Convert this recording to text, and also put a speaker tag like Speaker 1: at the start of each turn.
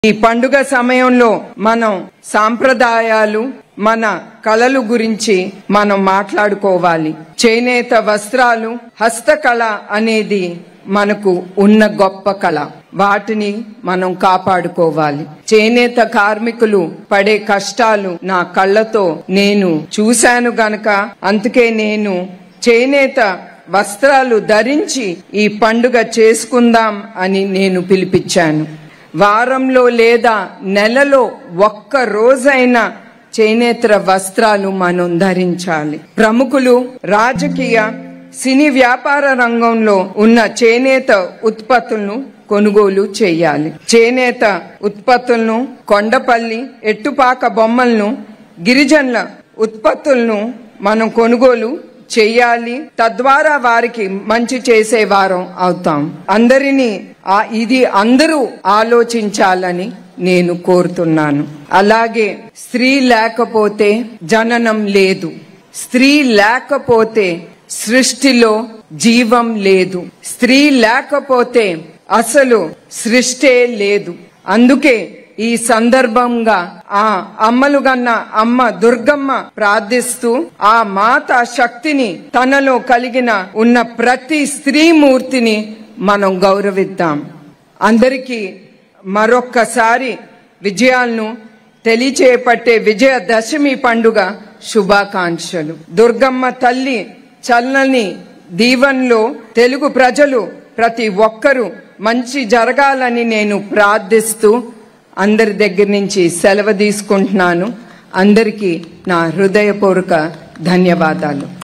Speaker 1: ఈ పండుగ సమయంలో మనం సాంప్రదాయాలు మన కళలు గురించి మనం మాట్లాడుకోవాలి చేనేత వస్త్రాలు హస్తకళ అనేది మనకు ఉన్న గొప్ప కళ వాటిని మనం కాపాడుకోవాలి చేనేత కార్మికులు పడే కష్టాలు నా కళ్ళతో నేను చూశాను గనక అందుకే నేను చేనేత వస్త్రాలు ధరించి ఈ పండుగ చేసుకుందాం అని నేను పిలిపించాను వారంలో లేదా నెలలో ఒక్క రోజైనా చేనేత వస్త్రాలు మనం ధరించాలి ప్రముఖులు రాజకీయ సినీ వ్యాపార రంగంలో ఉన్న చేనేత ఉత్పత్తులను కొనుగోలు చేయాలి చేనేత ఉత్పత్తులను కొండపల్లి ఎట్టుపాక బొమ్మలను గిరిజనుల ఉత్పత్తులను మనం కొనుగోలు చెయ్యాలి తద్వారా వారికి మంచి చేసే వారం అవుతాం అందరినీ ఆ ఇది అందరూ ఆలోచించాలని నేను కోరుతున్నాను అలాగే స్త్రీ లేకపోతే జననం లేదు స్త్రీ లేకపోతే సృష్టిలో జీవం లేదు స్త్రీ లేకపోతే అసలు సృష్టే లేదు అందుకే ఈ సందర్భంగా ఆ అమ్మలు గన్న అమ్మ దుర్గమ్మ ప్రార్థిస్తూ ఆ మాత శక్తిని తనలో కలిగిన ఉన్న ప్రతి స్త్రీ మూర్తిని మనం గౌరవిద్దాం అందరికీ మరొక్కసారి విజయాలను తెలియచేపట్టే విజయదశమి పండుగ శుభాకాంక్షలు దుర్గమ్మ తల్లి చల్లని దీవెనలో తెలుగు ప్రజలు ప్రతి ఒక్కరూ మంచి జరగాలని నేను ప్రార్థిస్తూ అందరి దగ్గర నుంచి సెలవు తీసుకుంటున్నాను అందరికీ నా హృదయపూర్వక ధన్యవాదాలు